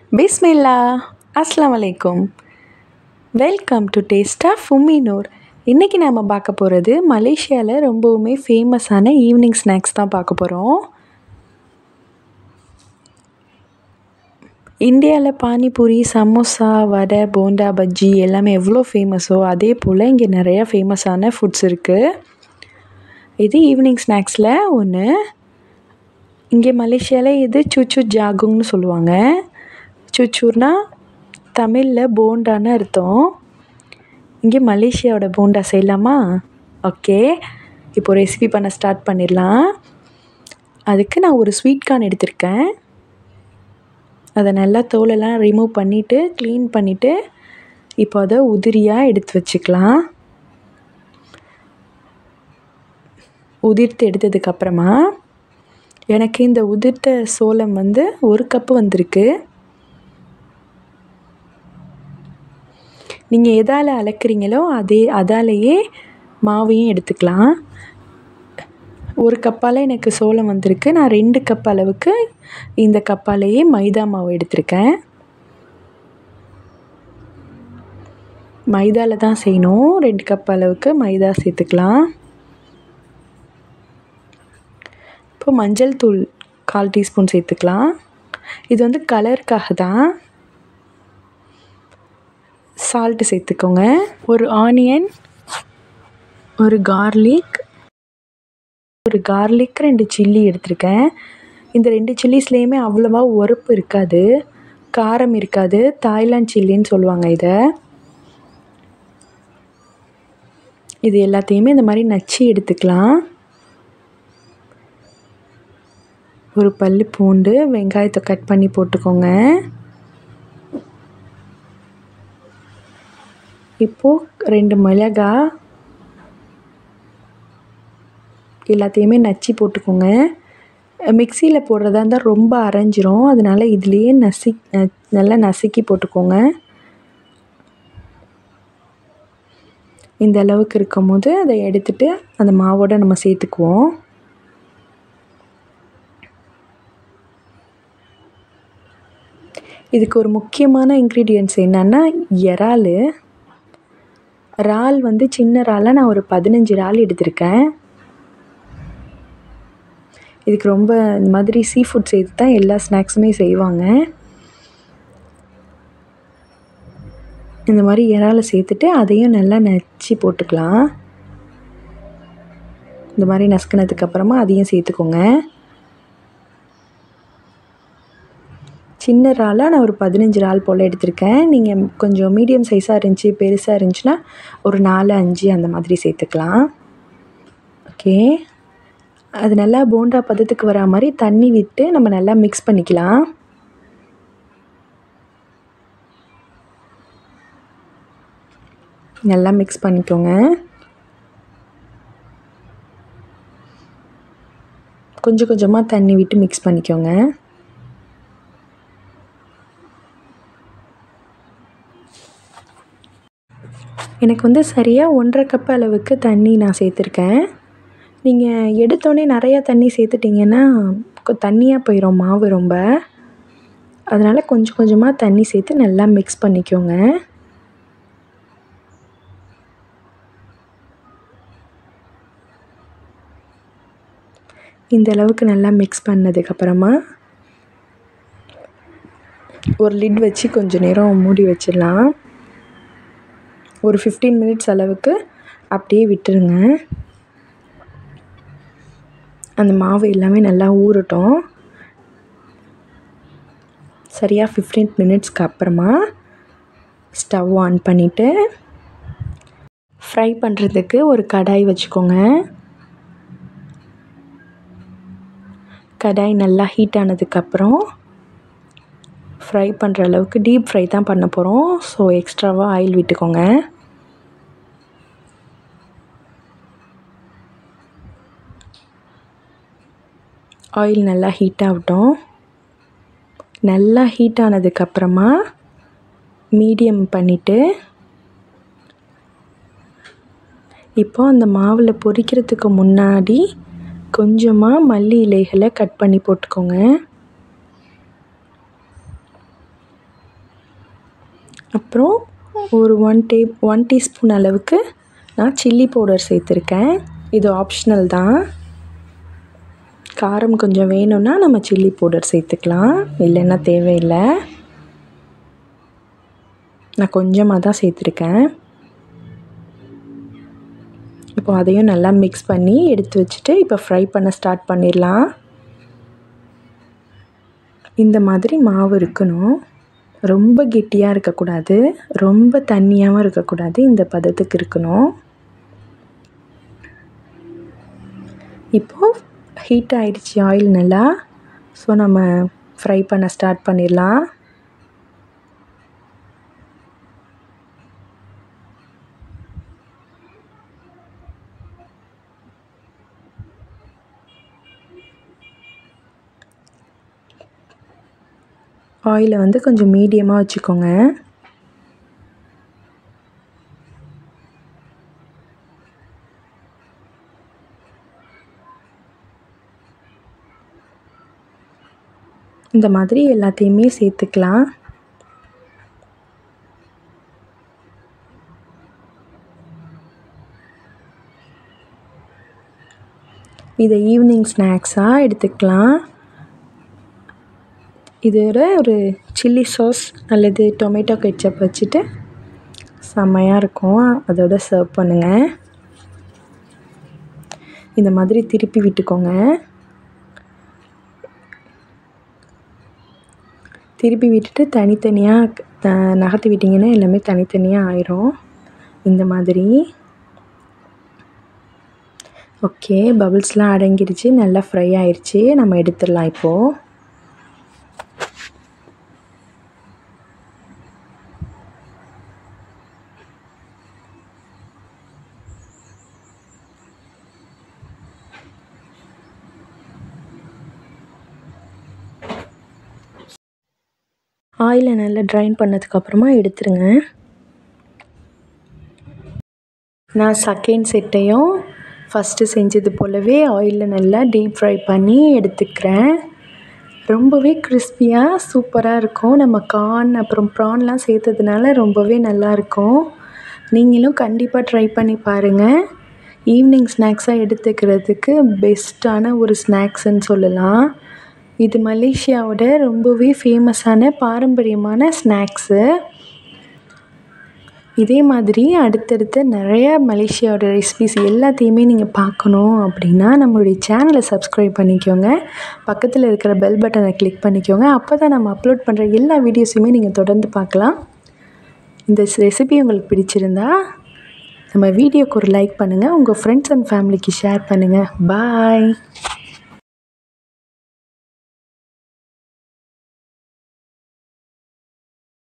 பிஸ்மில்லா அஸ்லாம் வலைக்கும் welcome to taste of Umminoor இன்றைக்கி நாம் பார்க்க போகிறது மலேசியாவில் ரொம்பவுமே ஃபேமஸான ஈவினிங் ஸ்நாக்ஸ் தான் பார்க்க போகிறோம் இந்தியாவில் பானிபூரி சமோசா வடை போண்டா பஜ்ஜி எல்லாமே எவ்வளோ ஃபேமஸோ அதே போல் இங்கே நிறையா ஃபேமஸான ஃபுட்ஸ் இருக்குது இது ஈவினிங் ஸ்நாக்ஸில் ஒன்று இங்கே மலேசியாவில் இது சுச்சு ஜாகுங்னு சொல்லுவாங்க சுச்சூர்னா தமிழில் போண்டான்னு அர்த்தம் இங்கே மலேசியாவோட போண்டா செய்யலாமா ஓகே இப்போ ரெசிபி பண்ண ஸ்டார்ட் பண்ணிடலாம் அதுக்கு நான் ஒரு ஸ்வீட் கார்ன் எடுத்திருக்கேன் அதை நல்லா தோலெல்லாம் ரிமூவ் பண்ணிவிட்டு க்ளீன் பண்ணிவிட்டு இப்போ அதை உதிரியாக எடுத்து வச்சுக்கலாம் உதிர்த்து எடுத்ததுக்கப்புறமா எனக்கு இந்த உதிர்த்த சோளம் வந்து ஒரு கப்பு வந்திருக்கு நீங்கள் எதால் அளக்குறீங்களோ அதே அதாலேயே மாவையும் எடுத்துக்கலாம் ஒரு கப்பால் எனக்கு சோளம் வந்திருக்கு நான் ரெண்டு கப் அளவுக்கு இந்த கப்பாலேயே மைதா மாவு எடுத்திருக்கேன் மைதாவில் தான் செய்யணும் ரெண்டு கப் அளவுக்கு மைதா சேர்த்துக்கலாம் இப்போ மஞ்சள் தூள் கால் டீஸ்பூன் சேர்த்துக்கலாம் இது வந்து கலருக்காக தான் சால்ட்டு சேர்த்துக்கோங்க ஒரு ஆனியன் ஒரு கார்லிக் ஒரு கார்லிக் ரெண்டு சில்லி எடுத்திருக்கேன் இந்த ரெண்டு சில்லிஸ்லேயுமே அவ்வளோவா உரப்பு இருக்காது காரம் இருக்காது தாய்லாந்து சில்லின்னு சொல்லுவாங்க இதை இது எல்லாத்தையுமே இந்த மாதிரி நச்சு எடுத்துக்கலாம் ஒரு பல் பூண்டு வெங்காயத்தை கட் பண்ணி போட்டுக்கோங்க இப்போது ரெண்டு மிளகா எல்லாத்தையுமே நச்சு போட்டுக்கோங்க மிக்சியில் போடுறதா இருந்தால் ரொம்ப அரைஞ்சிரும் அதனால் இதுலேயே நசி நல்லா நசுக்கி போட்டுக்கோங்க இந்த அளவுக்கு இருக்கும் போது அதை எடுத்துகிட்டு அந்த மாவோட நம்ம சேர்த்துக்குவோம் இதுக்கு ஒரு முக்கியமான இன்க்ரீடியன்ட்ஸ் என்னென்னா இறால் இறால் வந்து சின்ன இறாலாக நான் ஒரு பதினஞ்சு இறால் எடுத்திருக்கேன் இதுக்கு ரொம்ப இந்த மாதிரி சீ ஃபுட் சேர்த்து தான் எல்லா ஸ்நாக்ஸுமே செய்வாங்க இந்த மாதிரி இறாலை சேர்த்துட்டு அதையும் நல்லா நச்சு போட்டுக்கலாம் இந்த மாதிரி நசுக்கினதுக்கப்புறமா அதையும் சேர்த்துக்கோங்க சின்ன இறாலாக நான் ஒரு பதினஞ்சு இறால் போல் எடுத்திருக்கேன் நீங்கள் கொஞ்சம் மீடியம் சைஸாக இருந்துச்சு பெருசாக இருந்துச்சுன்னா ஒரு நாலு அஞ்சு அந்த மாதிரி சேர்த்துக்கலாம் ஓகே அது நல்லா போண்டா பதத்துக்கு வரா மாதிரி தண்ணி விட்டு நம்ம நல்லா மிக்ஸ் பண்ணிக்கலாம் நல்லா மிக்ஸ் பண்ணிக்கோங்க கொஞ்சம் கொஞ்சமாக தண்ணி விட்டு மிக்ஸ் பண்ணிக்கோங்க எனக்கு வந்து சரியாக ஒன்றரை கப் அளவுக்கு தண்ணி நான் சேர்த்துருக்கேன் நீங்கள் எடுத்தோடனே நிறையா தண்ணி சேர்த்துட்டிங்கன்னா தண்ணியாக போயிடும் மாவு ரொம்ப அதனால் கொஞ்சம் கொஞ்சமாக தண்ணி சேர்த்து நல்லா மிக்ஸ் பண்ணிக்கோங்க இந்த அளவுக்கு நல்லா மிக்ஸ் பண்ணதுக்கப்புறமா ஒரு லிட் வச்சு கொஞ்சம் நேரம் மூடி வச்சிடலாம் ஒரு ஃபிஃப்டீன் மினிட்ஸ் அளவுக்கு அப்படியே விட்டுருங்க அந்த மாவு எல்லாமே நல்லா ஊறட்டும் சரியாக ஃபிஃப்டீன் மினிட்ஸ்க்கு அப்புறமா ஸ்டவ் ஆன் பண்ணிவிட்டு ஃப்ரை பண்ணுறதுக்கு ஒரு கடாய் வச்சுக்கோங்க கடாய் நல்லா ஹீட் ஆனதுக்கப்புறம் ஃப்ரை பண்ணுற அளவுக்கு டீப் ஃப்ரை தான் பண்ண போகிறோம் ஸோ எக்ஸ்ட்ராவாக ஆயில் விட்டுக்கோங்க ஆயில் நல்லா ஹீட் ஆகட்டும் நல்லா ஹீட் ஆனதுக்கப்புறமா மீடியம் பண்ணிவிட்டு இப்போ அந்த மாவில் பொரிக்கிறதுக்கு முன்னாடி கொஞ்சமாக மல்லி இலைகளை கட் பண்ணி போட்டுக்கோங்க அப்புறம் ஒரு ஒன் டே ஒன் டீஸ்பூன் அளவுக்கு நான் சில்லி பவுடர் சேர்த்துருக்கேன் இது ஆப்ஷனல் தான் காரம் கொஞ்சம் வேணும்னா நம்ம சில்லி பவுடர் சேர்த்துக்கலாம் இல்லைன்னா தேவையில்லை நான் கொஞ்சமாக தான் சேர்த்துருக்கேன் இப்போ அதையும் நல்லா மிக்ஸ் பண்ணி எடுத்து வச்சுட்டு இப்போ ஃப்ரை பண்ண ஸ்டார்ட் பண்ணிடலாம் இந்த மாதிரி மாவு இருக்கணும் ரொம்ப கெட்டியாக இருக்கக்கூடாது ரொம்ப தண்ணியாகவும் இருக்கக்கூடாது இந்த பதத்துக்கு இருக்கணும் இப்போது ஹீட் ஆகிடுச்சி ஆயில் நல்லா ஸோ நம்ம ஃப்ரை பண்ண ஸ்டார்ட் பண்ணிடலாம் ஆயிலை வந்து கொஞ்சம் மீடியமாக வச்சுக்கோங்க இந்த மாதிரி எல்லாத்தையுமே சேர்த்துக்கலாம் இதை ஈவினிங் ஸ்நாக்ஸாக எடுத்துக்கலாம் இதோட ஒரு சில்லி சாஸ் அல்லது டொமேட்டோ கெச்சப் வச்சுட்டு செம்மையாக இருக்கும் அதோட சர்வ் பண்ணுங்கள் இந்த மாதிரி திருப்பி விட்டுக்கோங்க திருப்பி விட்டுட்டு தனித்தனியாக நகர்த்தி விட்டிங்கன்னா எல்லாமே தனித்தனியாக ஆயிரும் இந்த மாதிரி ஓகே பபிள்ஸ்லாம் அடங்கிருச்சு நல்லா ஃப்ரை ஆயிடுச்சு நம்ம எடுத்துடலாம் இப்போது ஆயிலை நல்லா ட்ரைன் பண்ணதுக்கப்புறமா எடுத்துருங்க நான் செகண்ட் செட்டையும் ஃபஸ்ட்டு செஞ்சது போலவே ஆயிலில் நல்லா டீப் ஃப்ரை பண்ணி எடுத்துக்கிறேன் ரொம்பவே கிறிஸ்பியாக சூப்பராக இருக்கும் நம்ம கார்ன் அப்புறம் ப்ரான்லாம் சேர்த்ததுனால ரொம்பவே நல்லாயிருக்கும் நீங்களும் கண்டிப்பாக ட்ரை பண்ணி பாருங்கள் ஈவினிங் ஸ்நாக்ஸாக எடுத்துக்கிறதுக்கு பெஸ்ட்டான ஒரு ஸ்நாக்ஸுன்னு சொல்லலாம் இது மலேசியாவோட ரொம்பவே ஃபேமஸான பாரம்பரியமான ஸ்நாக்ஸு இதே மாதிரி அடுத்தடுத்த நிறைய மலேசியாவோட ரெசிபிஸ் எல்லாத்தையுமே நீங்கள் பார்க்கணும் அப்படின்னா நம்மளுடைய சேனலை சப்ஸ்கிரைப் பண்ணிக்கோங்க பக்கத்தில் இருக்கிற பெல் பட்டனை கிளிக் பண்ணிக்கோங்க அப்போ தான் நம்ம அப்லோட் பண்ணுற எல்லா வீடியோஸுமே நீங்கள் தொடர்ந்து பார்க்கலாம் இந்த ரெசிபி உங்களுக்கு பிடிச்சிருந்தா நம்ம வீடியோக்கு ஒரு லைக் பண்ணுங்கள் உங்கள் ஃப்ரெண்ட்ஸ் அண்ட் ஃபேமிலிக்கு ஷேர் பண்ணுங்கள் பாய்